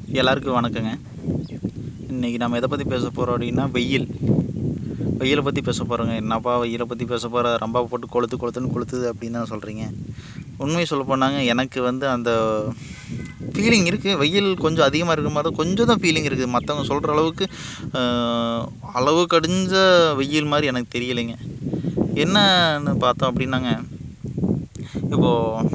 எல்லாருக்கும் வணக்கங்க இன்றைக்கி நம்ம எதை பற்றி பேச போகிறோம் அப்படின்னா வெயில் வெயிலை பற்றி பேச போகிறோங்க என்னப்பா வெயிலை பற்றி பேச போகிற ரொம்ப போட்டு கொளுத்து கொளுத்துன்னு கொளுத்துது அப்படின்னு தான் சொல்கிறீங்க உண்மையை சொல்ல போனாங்க எனக்கு வந்து அந்த ஃபீலிங் இருக்குது வெயில் கொஞ்சம் அதிகமாக இருக்கிற மாதிரி தான் கொஞ்சம் தான் ஃபீலிங் இருக்குது மற்றவங்க சொல்கிற அளவுக்கு ஆஹ், அளவு கடிஞ்ச வெயில் மாதிரி எனக்கு தெரியலைங்க என்னன்னு பார்த்தோம் அப்படின்னாங்க இப்போது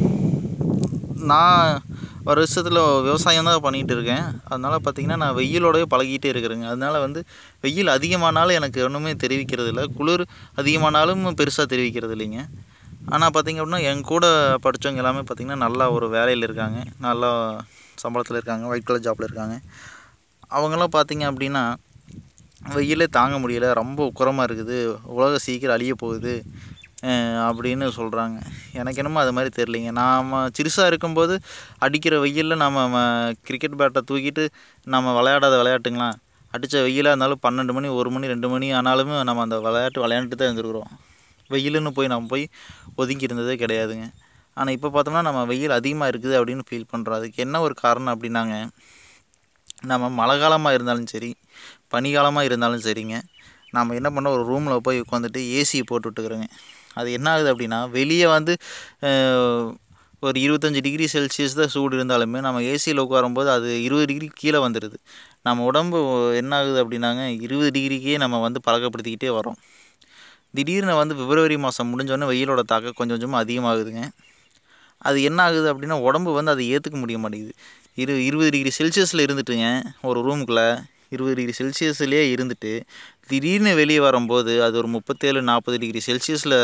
நான் வருஷத்தில் விவசாயம் தான் பண்ணிகிட்டு இருக்கேன் அதனால் பார்த்திங்கன்னா நான் வெயிலோடய பழகிட்டே இருக்கிறேங்க அதனால் வந்து வெயில் அதிகமானாலும் எனக்கு ஒன்றுமே தெரிவிக்கிறது இல்லை குளிர் அதிகமானாலும் பெருசாக தெரிவிக்கிறது இல்லைங்க ஆனால் பார்த்திங்க அப்படின்னா என் கூட படித்தவங்க எல்லாமே பார்த்திங்கன்னா நல்லா ஒரு வேலையில் இருக்காங்க நல்லா சம்பளத்தில் இருக்காங்க ஒயிட் கலர் ஜாப்பில் இருக்காங்க அவங்களாம் பார்த்திங்க அப்படின்னா வெயிலே தாங்க முடியல ரொம்ப உக்கரமாக இருக்குது உலகம் சீக்கிரம் அழிய போகுது அஹ் அப்படின்னு சொல்கிறாங்க எனக்கு என்னமோ அது மாதிரி தெரிலிங்க நாம் சிறுசாக இருக்கும்போது அடிக்கிற வெயிலில் நம்ம கிரிக்கெட் பேட்டை தூக்கிட்டு நம்ம விளையாடாத விளையாட்டுங்களாம் அடித்த வெயிலாக இருந்தாலும் பன்னெண்டு மணி ஒரு மணி ரெண்டு மணி ஆனாலுமே நம்ம அந்த விளையாட்டு விளையாண்டுட்டு தான் இருந்திருக்கிறோம் வெயிலுன்னு போய் நம்ம போய் ஒதுங்கி இருந்ததே கிடையாதுங்க ஆனால் இப்போ பார்த்தோம்னா நம்ம வெயில் அதிகமாக இருக்குது அப்படின்னு ஃபீல் பண்ணுறோம் அதுக்கு என்ன ஒரு காரணம் அப்படின்னாங்க நம்ம மழை காலமாக இருந்தாலும் சரி பனிக்காலமாக இருந்தாலும் சரிங்க நம்ம என்ன பண்ணோம் ஒரு ரூமில் போய் உட்காந்துட்டு ஏசியை போட்டு விட்டுக்கிறோங்க அது என்ன ஆகுது அப்படின்னா வெளியே வந்து அஹ், ஒரு இருபத்தஞ்சி டிகிரி செல்சியஸ் தான் சூடு இருந்தாலுமே நம்ம ஏசியில் உட்காரும்போது அது இருபது டிகிரி கீழே வந்துடுது நம்ம உடம்பு என்ன ஆகுது அப்படின்னாங்க இருபது டிகிரிக்கே நம்ம வந்து பழக்கப்படுத்திக்கிட்டே வரோம் திடீர்னு வந்து பிப்ரவரி மாதம் முடிஞ்சோடனே வெயிலோட தாக்கம் கொஞ்சம் கொஞ்சமாக அதிகமாகுதுங்க அது என்ன ஆகுது அப்படின்னா உடம்பு வந்து அதை ஏற்றுக்க முடிய மாட்டேங்குது இரு இருபது டிகிரி செல்சியஸில் இருந்துட்டுங்க ஒரு ரூமுக்குள்ளே இருபது டிகிரி செல்சியஸ்லேயே இருந்துட்டு திடீர்னு வெளியே வரும்போது அது ஒரு முப்பத்தேழு நாற்பது டிகிரி செல்சியஸில்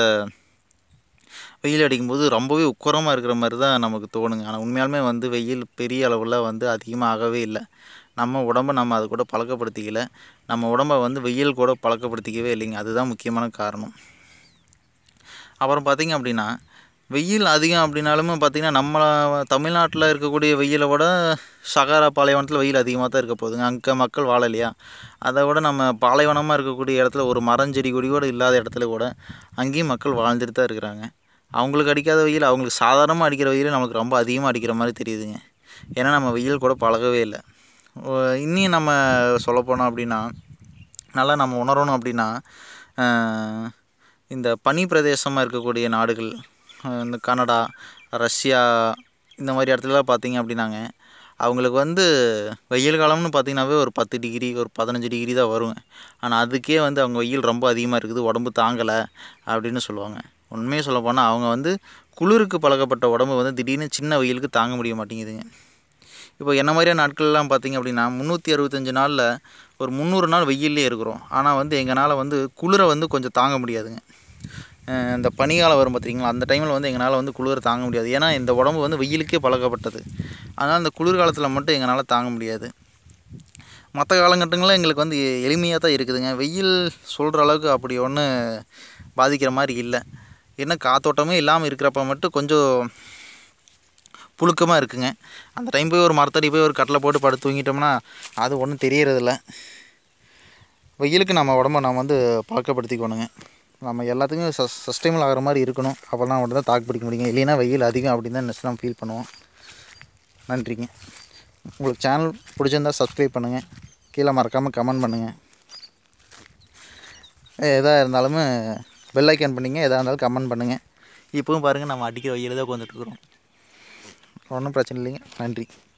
வெயில் அடிக்கும்போது ரொம்பவே உக்கரமாக இருக்கிற மாதிரி தான் நமக்கு தோணுங்க ஆனால் உண்மையாலுமே வந்து வெயில் பெரிய அளவில் வந்து அதிகமாக ஆகவே இல்லை நம்ம உடம்ப நம்ம அது கூட பழக்கப்படுத்திக்கல நம்ம உடம்ப வந்து வெயில் கூட பழக்கப்படுத்திக்கவே இல்லைங்க அதுதான் முக்கியமான காரணம் அப்புறம் பார்த்திங்க அப்படின்னா வெயில் அதிகம் அப்படின்னாலுமே பார்த்திங்கன்னா நம்ம தமிழ்நாட்டில் இருக்கக்கூடிய வெயிலை விட சகாரா பாலைவனத்தில் வெயில் அதிகமாக தான் இருக்க போகுதுங்க அங்கே மக்கள் வாழலையா அதை விட நம்ம பாலைவனமாக இருக்கக்கூடிய இடத்துல ஒரு மரம் செடி கொடி கூட இல்லாத இடத்துல கூட அங்கேயும் மக்கள் வாழ்ந்துட்டு தான் இருக்கிறாங்க அவங்களுக்கு அடிக்காத வெயில் அவங்களுக்கு சாதாரணமாக அடிக்கிற வெயில் நமக்கு ரொம்ப அதிகமாக அடிக்கிற மாதிரி தெரியுதுங்க ஏன்னா நம்ம வெயில் கூட பழகவே இல்லை ஓ- இன்னும் நம்ம சொல்லப்போனோம் அப்படின்னா நல்லா நம்ம உணரணும் அப்படின்னா ஆஹ், இந்த பனி பிரதேசமாக இருக்கக்கூடிய நாடுகள் ஆஹ், இந்த கனடா ரஷ்யா இந்த மாதிரி இடத்துலலாம் பார்த்தீங்க அப்படின்னாங்க அவங்களுக்கு வந்து வெயில் காலம்னு பார்த்தீங்கன்னாவே ஒரு பத்து டிகிரி ஒரு பதினஞ்சு டிகிரி தான் வருங்க ஆனால் அதுக்கே வந்து அவங்க வெயில் ரொம்ப அதிகமாக இருக்குது உடம்பு தாங்கலை அப்படின்னு சொல்லுவாங்க உண்மையை சொல்ல போனால் அவங்க வந்து குளிருக்கு பழக்கப்பட்ட உடம்பு வந்து திடீர்னு சின்ன வெயிலுக்கு தாங்க முடிய மாட்டேங்குதுங்க இப்போ என்ன மாதிரியான நாட்கள்லாம் பார்த்தீங்க அப்படின்னா முந்நூற்றி அறுபத்தஞ்சு நாளில் ஒரு முந்நூறு நாள் வெயிலே இருக்கிறோம் ஆனால் வந்து எங்களால் வந்து குளிரை வந்து கொஞ்சம் தாங்க முடியாதுங்க அஹ் இந்த பனிக்காலம் வரும் பார்த்தீங்களா அந்த டைமில் வந்து எங்களால் வந்து குளிரை தாங்க முடியாது ஏன்னா இந்த உடம்பு வந்து வெயிலுக்கே பழக்கப்பட்டது அதனால் இந்த குளிர்காலத்தில் மட்டும் எங்களால் தாங்க முடியாது மற்ற காலகட்டங்களில் எங்களுக்கு வந்து எளிமையாக தான் இருக்குதுங்க வெயில் சொல்கிற அளவுக்கு அப்படி ஒன்றும் பாதிக்கிற மாதிரி இல்லை என்ன காத்தோட்டமே இல்லாமல் இருக்கிறப்ப மட்டும் கொஞ்சம் புழுக்கமாக இருக்குங்க அந்த டைம் போய் ஒரு மரத்தடி போய் ஒரு கட்டில் போட்டு படுத்து தூங்கிட்டோம்னா அது ஒன்றும் தெரியறதில்ல வெயிலுக்கு நம்ம உடம்ப நம்ம வந்து பழக்கப்படுத்திக்கணுங்க நம்ம எல்லாத்துக்கும் சஸ் சஸ்டைமல் ஆகிற மாதிரி இருக்கணும் அப்போனா மட்டும் தான் தாக்கு பிடிக்க முடியுங்க இல்லைன்னா வெயில் அதிகம் அப்படின்னு தான் நெக்ஸ்ட் நம்ம ஃபீல் பண்ணுவோம் நன்றிங்க உங்களுக்கு சேனல் பிடிச்சிருந்தா சப்ஸ்கிரைப் பண்ணுங்கள் கீழே மறக்காமல் கமெண்ட் பண்ணுங்கள் எதாக இருந்தாலும் பெல் ஐக்கான் பண்ணிங்க எதாக இருந்தாலும் கமெண்ட் பண்ணுங்கள் இப்போவும் பாருங்கள் நம்ம அடிக்கிற வெயில் தான் உட்காந்துட்டு இருக்கிறோம் ஒன்றும் பிரச்சனை இல்லைங்க நன்றி